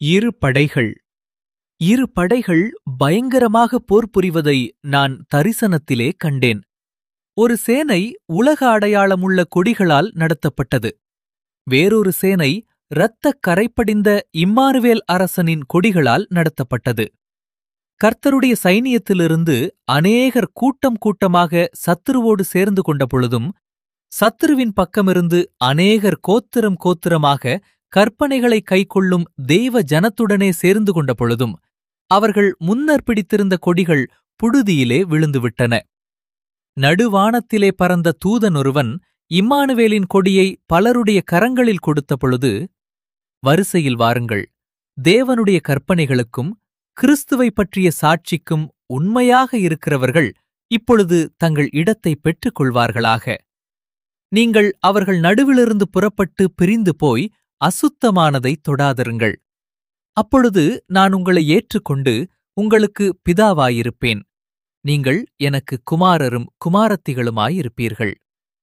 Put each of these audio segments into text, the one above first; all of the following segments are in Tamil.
இரு படைகள் இரு படைகள் பயங்கரமாக போர் புரிவதை நான் தரிசனத்திலே கண்டேன் ஒரு சேனை உலக அடையாளமுள்ள கொடிகளால் நடத்தப்பட்டது வேறொரு சேனை இரத்தக் கரைப்படிந்த இம்மானுவேல் அரசனின் கொடிகளால் நடத்தப்பட்டது கர்த்தருடைய சைனியத்திலிருந்து அநேகர் கூட்டம் கூட்டமாக சத்துருவோடு சேர்ந்து கொண்ட பொழுதும் சத்துருவின் பக்கமிருந்து அநேகர் கோத்திரம் கோத்திரமாக கற்பனைகளை கைக்கொள்ளும் தெய்வ ஜனத்துடனே சேர்ந்து கொண்ட பொழுதும் அவர்கள் முன்னர் பிடித்திருந்த கொடிகள் புழுதியிலே விழுந்துவிட்டன நடுவானத்திலே பறந்த தூதனொருவன் இம்மானுவேலின் கொடியை பலருடைய கரங்களில் கொடுத்த பொழுது வரிசையில் வாருங்கள் தேவனுடைய கற்பனைகளுக்கும் கிறிஸ்துவை பற்றிய சாட்சிக்கும் உண்மையாக இருக்கிறவர்கள் இப்பொழுது தங்கள் இடத்தை பெற்றுக் கொள்வார்களாக நீங்கள் அவர்கள் நடுவிலிருந்து புறப்பட்டு பிரிந்து போய் அசுத்தமானதை தொடாதிருங்கள் அப்பொழுது நான் உங்களை ஏற்றுக்கொண்டு உங்களுக்கு பிதாவாயிருப்பேன் நீங்கள் எனக்கு குமாரரும் குமாரத்திகளுமாயிருப்பீர்கள்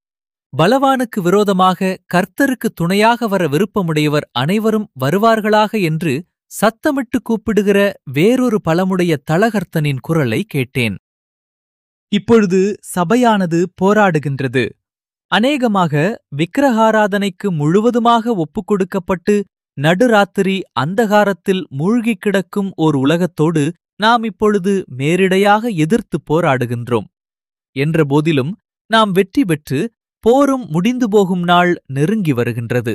பலவானுக்கு விரோதமாக கர்த்தருக்கு துணையாக வர விருப்பமுடையவர் அனைவரும் வருவார்களாக என்று சத்தமிட்டு கூப்பிடுகிற வேறொரு பலமுடைய தளகர்த்தனின் குரலை கேட்டேன் இப்பொழுது சபையானது போராடுகின்றது அநேகமாக விக்கிரகாராதனைக்கு முழுவதுமாக ஒப்புக்கொடுக்கப்பட்டு நடுராத்திரி அந்தகாரத்தில் மூழ்கிக் கிடக்கும் ஓர் உலகத்தோடு நாம் இப்பொழுது மேரிடையாக எதிர்த்து போராடுகின்றோம் என்ற போதிலும் நாம் வெற்றி பெற்று போரும் முடிந்து போகும் நாள் நெருங்கி வருகின்றது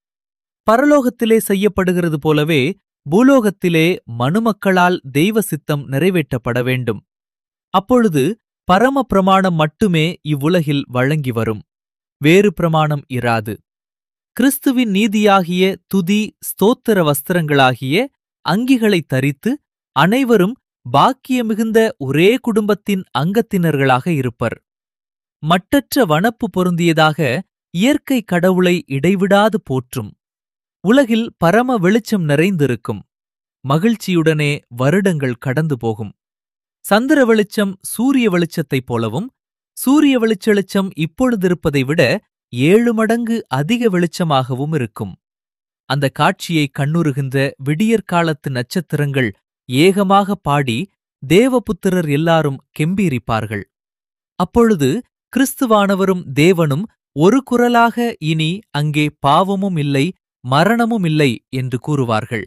பரலோகத்திலே செய்யப்படுகிறது போலவே பூலோகத்திலே மனுமக்களால் தெய்வ சித்தம் நிறைவேற்றப்பட வேண்டும் அப்பொழுது பரம பிரமாணம் மட்டுமே இவ்வுலகில் வழங்கி வரும் வேறு பிரமாணம் இராது கிறிஸ்துவின் நீதியாகிய துதி ஸ்தோத்திர வஸ்திரங்களாகிய அங்கிகளை தரித்து அனைவரும் பாக்கிய மிகுந்த ஒரே குடும்பத்தின் அங்கத்தினர்களாக இருப்பர் மட்டற்ற வனப்பு பொருந்தியதாக இயற்கை கடவுளை இடைவிடாது போற்றும் உலகில் பரம வெளிச்சம் நிறைந்திருக்கும் மகிழ்ச்சியுடனே வருடங்கள் கடந்து போகும் சந்திர வெளிச்சம் சூரிய வெளிச்சத்தைப் போலவும் சூரிய வெளிச்செளிச்சம் இப்பொழுதிருப்பதை விட ஏழு மடங்கு அதிக வெளிச்சமாகவும் இருக்கும் அந்த காட்சியை கண்ணுறுகின்ற விடியற்காலத்து நட்சத்திரங்கள் ஏகமாக பாடி தேவபுத்திரர் எல்லாரும் கெம்பீரிப்பார்கள் அப்பொழுது கிறிஸ்துவானவரும் தேவனும் ஒரு குரலாக இனி அங்கே பாவமும் இல்லை மரணமும் இல்லை என்று கூறுவார்கள்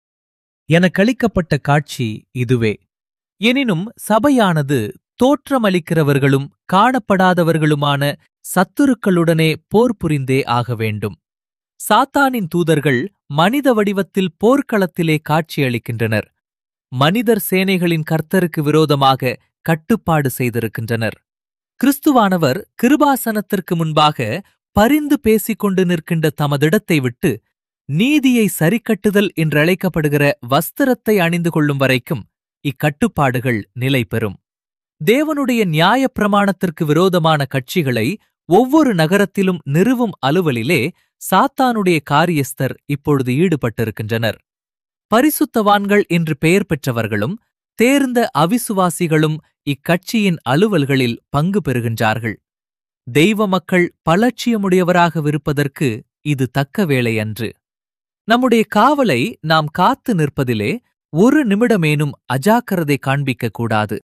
எனக்களிக்கப்பட்ட காட்சி இதுவே எனினும் சபையானது தோற்றமளிக்கிறவர்களும் காணப்படாதவர்களுமான சத்துருக்களுடனே போர் புரிந்தே ஆக வேண்டும் சாத்தானின் தூதர்கள் மனித வடிவத்தில் போர்க்களத்திலே காட்சியளிக்கின்றனர் மனிதர் சேனைகளின் கர்த்தருக்கு விரோதமாக கட்டுப்பாடு செய்திருக்கின்றனர் கிறிஸ்துவானவர் கிருபாசனத்திற்கு முன்பாக பரிந்து பேசிக் கொண்டு நிற்கின்ற தமதிடத்தை விட்டு நீதியை சரிக்கட்டுதல் என்றழைக்கப்படுகிற வஸ்திரத்தை அணிந்து கொள்ளும் வரைக்கும் இக்கட்டுப்பாடுகள் நிலை பெறும் தேவனுடைய நியாயப் பிரமாணத்திற்கு விரோதமான கட்சிகளை ஒவ்வொரு நகரத்திலும் நிறுவும் அலுவலிலே சாத்தானுடைய காரியஸ்தர் இப்பொழுது ஈடுபட்டிருக்கின்றனர் பரிசுத்தவான்கள் என்று பெயர் பெற்றவர்களும் தேர்ந்த அவிசுவாசிகளும் இக்கட்சியின் அலுவல்களில் பங்கு பெறுகின்றார்கள் தெய்வ மக்கள் பலட்சியமுடையவராகவிருப்பதற்கு இது தக்க வேளையன்று நம்முடைய காவலை நாம் காத்து நிற்பதிலே ஒரு நிமிடமேனும் அஜாக்கிரதை காண்பிக்கக் கூடாது